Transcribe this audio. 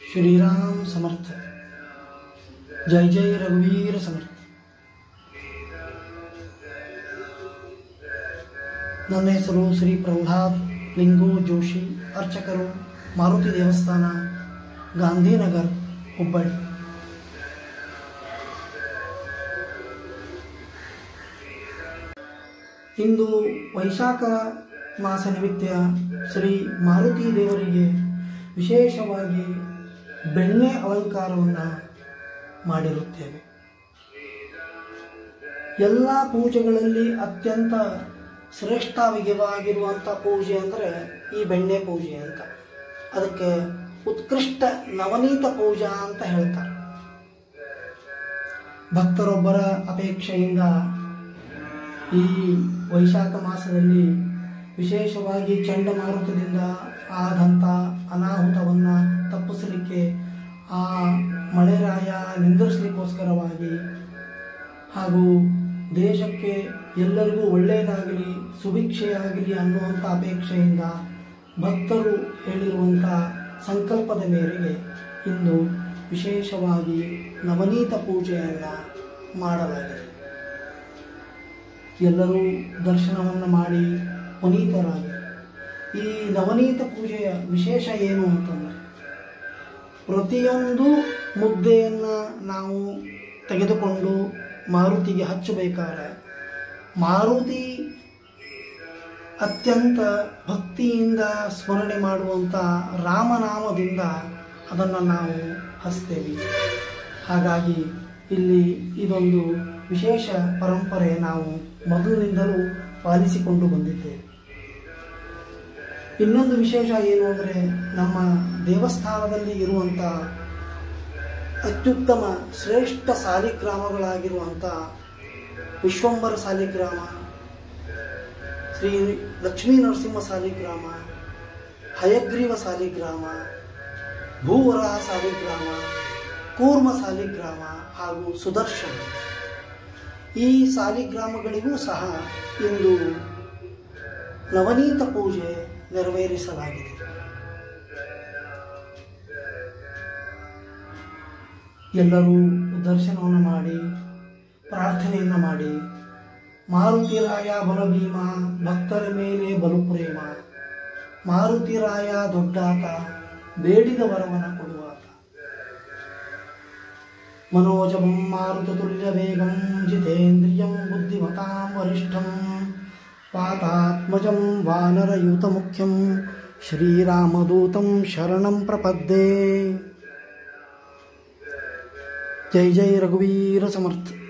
श्री राम समर्थ जय जय रघुवीर समर्थ ನನ್ನ ಹೆಸರು ಶ್ರೀ ಪ್ರಹ್ಲಾದ್ ಲಿಂಗು ಜೋಶಿ ಅರ್ಚಕರು ಮಾರುತಿ ದೇವಸ್ಥಾನ ಗಾಂಧಿನಗರ್ ಹುಬ್ಬಳ್ಳಿ ಇಂದು ವೈಶಾಖ ಮಾಸ ನಿಮಿತ್ತ ಶ್ರೀ ಮಾರುತಿ ದೇವರಿಗೆ ವಿಶೇಷವಾಗಿ ಬೆಣ್ಣೆ ಅಲಂಕಾರವನ್ನು ಮಾಡಿರುತ್ತೇವೆ ಎಲ್ಲ ಪೂಜೆಗಳಲ್ಲಿ ಅತ್ಯಂತ ಶ್ರೇಷ್ಠವಾಗಿರುವಂಥ ಪೂಜೆ ಅಂದರೆ ಈ ಬೆಣ್ಣೆ ಪೂಜೆ ಅಂತ ಅದಕ್ಕೆ ಉತ್ಕೃಷ್ಟ ನವನೀತ ಪೂಜಾ ಅಂತ ಹೇಳ್ತಾರೆ ಭಕ್ತರೊಬ್ಬರ ಅಪೇಕ್ಷೆಯಿಂದ ಈ ವೈಶಾಖ ಮಾಸದಲ್ಲಿ ವಿಶೇಷವಾಗಿ ಚಂಡಮಾರುತದಿಂದ ಆದಂಥ ಅನಾಹುತವನ್ನು ತಪ್ಪಿಸಲಿಕ್ಕೆ ಆ ಮಳೆರಾಯ ನಿಂದಿರಿಸಲಿಕ್ಕೋಸ್ಕರವಾಗಿ ಹಾಗೂ ದೇಶಕ್ಕೆ ಎಲ್ಲರಿಗೂ ಒಳ್ಳೆಯದಾಗಲಿ ಸುಭಿಕ್ಷೆಯಾಗಲಿ ಅನ್ನುವಂಥ ಅಪೇಕ್ಷೆಯಿಂದ ಭಕ್ತರು ಹೇಳಿರುವಂಥ ಸಂಕಲ್ಪದ ಮೇರೆಗೆ ಇಂದು ವಿಶೇಷವಾಗಿ ನವನೀತ ಪೂಜೆಯನ್ನು ಮಾಡಲಾಗಿದೆ ಎಲ್ಲರೂ ದರ್ಶನವನ್ನು ಮಾಡಿ ಪುನೀತರಾಗಿ ಈ ನವನೀತ ಪೂಜೆಯ ವಿಶೇಷ ಏನು ಅಂತಂದರೆ ಪ್ರತಿಯೊಂದು ಮುದ್ದೆಯನ್ನು ನಾವು ತೆಗೆದುಕೊಂಡು ಮಾರುತಿಗೆ ಹಚ್ಚಬೇಕಾದ್ರೆ ಮಾರುತಿ ಅತ್ಯಂತ ಭಕ್ತಿಯಿಂದ ಸ್ಮರಣೆ ಮಾಡುವಂಥ ರಾಮನಾಮದಿಂದ ಅದನ್ನು ನಾವು ಹಚ್ತೇವೆ ಹಾಗಾಗಿ ಇಲ್ಲಿ ಇದೊಂದು ವಿಶೇಷ ಪರಂಪರೆ ನಾವು ಮೊದಲಿನಿಂದಲೂ ಪಾಲಿಸಿಕೊಂಡು ಬಂದಿದ್ದೇವೆ ಇನ್ನೊಂದು ವಿಶೇಷ ಏನು ಅಂದರೆ ನಮ್ಮ ದೇವಸ್ಥಾನದಲ್ಲಿ ಇರುವಂಥ ಅತ್ಯುತ್ತಮ ಶ್ರೇಷ್ಠ ಸಾಲಿಗ್ರಾಮಗಳಾಗಿರುವಂಥ ವಿಶ್ವಂಬರ ಸಾಲಿಗ್ರಾಮ ಶ್ರೀ ಲಕ್ಷ್ಮೀ ನರಸಿಂಹ ಸಾಲಿಗ್ರಾಮ ಹಯಗ್ರೀವ ಸಾಲಿಗ್ರಾಮ ಭೂವರಾಹ ಸಾಲಿಗ್ರಾಮ ಕೂರ್ಮ ಸಾಲಿಗ್ರಾಮ ಹಾಗೂ ಸುದರ್ಶನ ಈ ಸಾಲಿಗ್ರಾಮಗಳಿಗೂ ಸಹ ಇಂದು ನವನೀತ ಪೂಜೆ ನೆರವೇರಿಸಲಾಗಿದೆ ಎಲ್ಲರೂ ದರ್ಶನವನ್ನು ಮಾಡಿ ಪ್ರಾರ್ಥನೆಯನ್ನು ಮಾಡಿ ಮಾರುತಿರಾಯ ಬಲಭೀಮ ಭಕ್ತರ ಮೇಲೆ ಬಲು ಪ್ರೇಮ ಮಾರುತಿರಾಯ ದೊಡ್ಡಾತ ಬೇಡಿದ ವರವನ ಕೊಡುವಾತ मनोजवं मारुततुल्यवेगं जितेन्द्रियं बुद्धिमतां वरिष्ठं पातात्मजं वानरयूतमुख्यं श्रीरामदूतं शरणं प्रपद्ये जय जय रघुवीर समर्थ